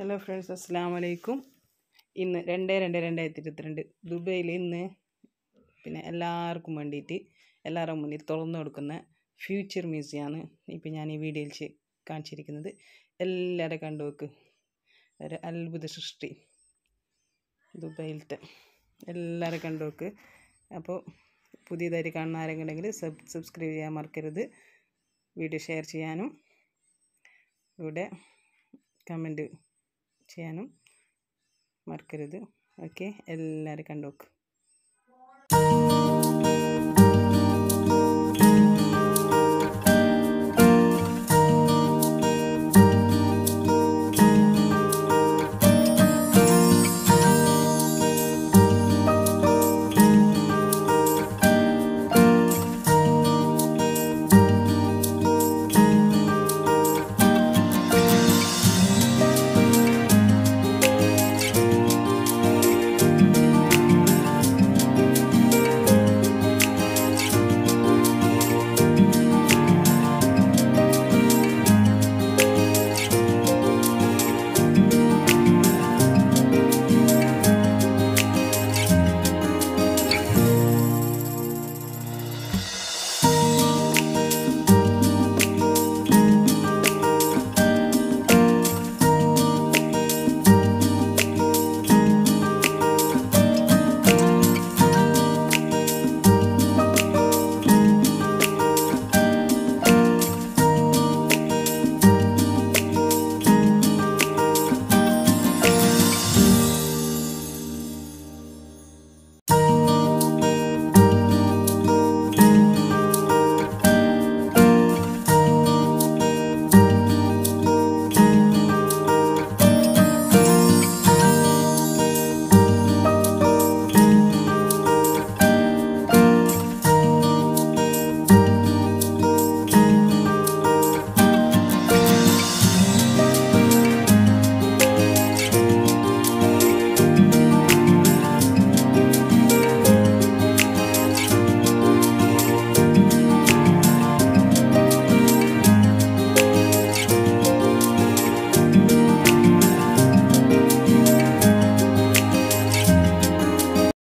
hello friends അസ്സാം വലൈക്കും ഇന്ന് രണ്ട് രണ്ട് രണ്ടായിരത്തി ഇരുപത്തിരണ്ട് ദുബൈയിൽ ഇന്ന് പിന്നെ എല്ലാവർക്കും വേണ്ടിയിട്ട് എല്ലാവരുടെ മുന്നിൽ തുറന്നു കൊടുക്കുന്ന ഫ്യൂച്ചർ മ്യൂസിയമാണ് ഇപ്പം ഞാൻ ഈ വീഡിയോയിൽ ചെ- കാണിച്ചിരിക്കുന്നത് എല്ലാവരും കണ്ടു നോക്ക് ഒരു അത്ഭുത സൃഷ്ടി ദുബൈയിലത്തെ എല്ലാവരും കണ്ടു നോക്ക് അപ്പോൾ പുതിയതായിട്ട് കാണുന്ന ആരെങ്കിലും ഉണ്ടെങ്കിൽ സബ് സബ്സ്ക്രൈബ് ചെയ്യാൻ മറക്കരുത് വീഡിയോ ഷെയർ ചെയ്യാനും ഇവിടെ കമൻറ്റ് ചെയ്യാനും മറക്കരുത് ഓക്കെ എല്ലാവരും കണ്ടു നോക്ക്